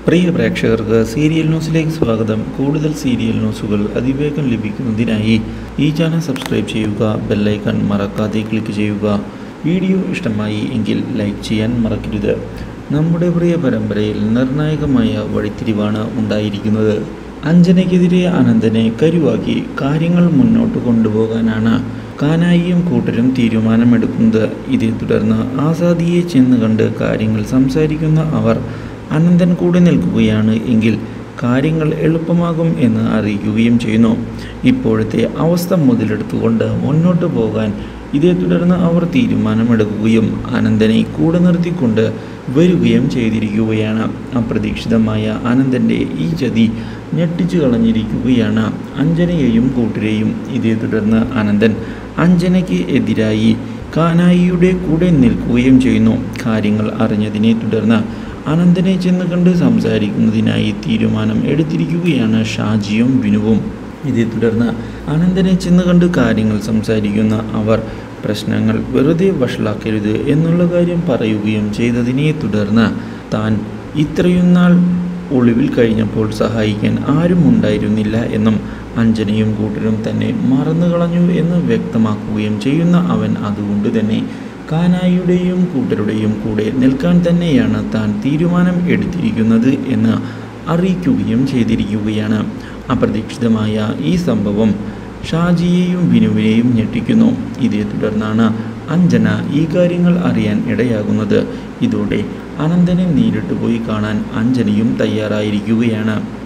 പ്രിയ പ്രേക്ഷകർക്ക് സീരിയൽ ന്യൂസിലേക്ക് സ്വാഗതം കൂടുതൽ സീരിയൽ ന്യൂസുകൾ അതിവേഗം ലഭിക്കുന്നതിനായി ഈ ചാനൽ സബ്സ്ക്രൈബ് ചെയ്യുക ബെല്ലൈക്കൺ മറക്കാതെ ക്ലിക്ക് ചെയ്യുക വീഡിയോ ഇഷ്ടമായി എങ്കിൽ ലൈക്ക് ചെയ്യാൻ മറക്കരുത് നമ്മുടെ പ്രിയ പരമ്പരയിൽ നിർണായകമായ വഴിത്തിരിവാണ് ഉണ്ടായിരിക്കുന്നത് അഞ്ജനയ്ക്കെതിരെ അനന്തനെ കരുവാക്കി കാര്യങ്ങൾ മുന്നോട്ട് കൊണ്ടുപോകാനാണ് കാനായിയും കൂട്ടരും തീരുമാനമെടുക്കുന്നത് ഇതേ തുടർന്ന് ആസാദിയെ ചെന്ന് കണ്ട് കാര്യങ്ങൾ സംസാരിക്കുന്ന അവർ അനന്തൻ കൂടെ നിൽക്കുകയാണ് എങ്കിൽ കാര്യങ്ങൾ എളുപ്പമാകും എന്ന് അറിയിക്കുകയും ചെയ്യുന്നു ഇപ്പോഴത്തെ അവസ്ഥ മുതലെടുത്തുകൊണ്ട് മുന്നോട്ട് പോകാൻ ഇതേ തുടർന്ന് അവർ തീരുമാനമെടുക്കുകയും അനന്തനെ കൂടെ നിർത്തിക്കൊണ്ട് വരികയും ചെയ്തിരിക്കുകയാണ് അപ്രതീക്ഷിതമായ അനന്തൻ്റെ ഈ ചതി ഞെട്ടിച്ചു കളഞ്ഞിരിക്കുകയാണ് അഞ്ജനയെയും കൂട്ടരെയും ഇതേ തുടർന്ന് അനന്തൻ അഞ്ജനയ്ക്ക് എതിരായി കാനായിയുടെ കൂടെ നിൽക്കുകയും ചെയ്യുന്നു കാര്യങ്ങൾ അറിഞ്ഞതിനെ തുടർന്ന് അനന്തനെ ചെന്ന് കണ്ട് സംസാരിക്കുന്നതിനായി തീരുമാനം എടുത്തിരിക്കുകയാണ് ഷാജിയും വിനുവും ഇതേ തുടർന്ന് അനന്തനെ ചെന്ന് കണ്ട് കാര്യങ്ങൾ സംസാരിക്കുന്ന അവർ പ്രശ്നങ്ങൾ വെറുതെ വഷളാക്കരുത് എന്നുള്ള കാര്യം പറയുകയും ചെയ്തതിനെ തുടർന്ന് താൻ ഇത്രയും നാൾ ഒളിവിൽ കഴിഞ്ഞപ്പോൾ സഹായിക്കാൻ ആരും ഉണ്ടായിരുന്നില്ല എന്നും അഞ്ജനയും കൂട്ടരും തന്നെ മറന്നു കളഞ്ഞു എന്ന് വ്യക്തമാക്കുകയും ചെയ്യുന്ന അവൻ അതുകൊണ്ട് തന്നെ കാനായിയുടെയും കൂട്ടരുടെയും കൂടെ നിൽക്കാൻ തന്നെയാണ് താൻ തീരുമാനം എടുത്തിരിക്കുന്നത് എന്ന് അറിയിക്കുകയും ചെയ്തിരിക്കുകയാണ് അപ്രതീക്ഷിതമായ ഈ സംഭവം ഷാജിയെയും ബിനുവിനെയും ഞെട്ടിക്കുന്നു ഇതേ തുടർന്നാണ് അഞ്ജന ഈ കാര്യങ്ങൾ അറിയാൻ ഇടയാകുന്നത് ഇതോടെ അനന്തനെ നേരിട്ട് പോയി കാണാൻ അഞ്ജനയും തയ്യാറായിരിക്കുകയാണ്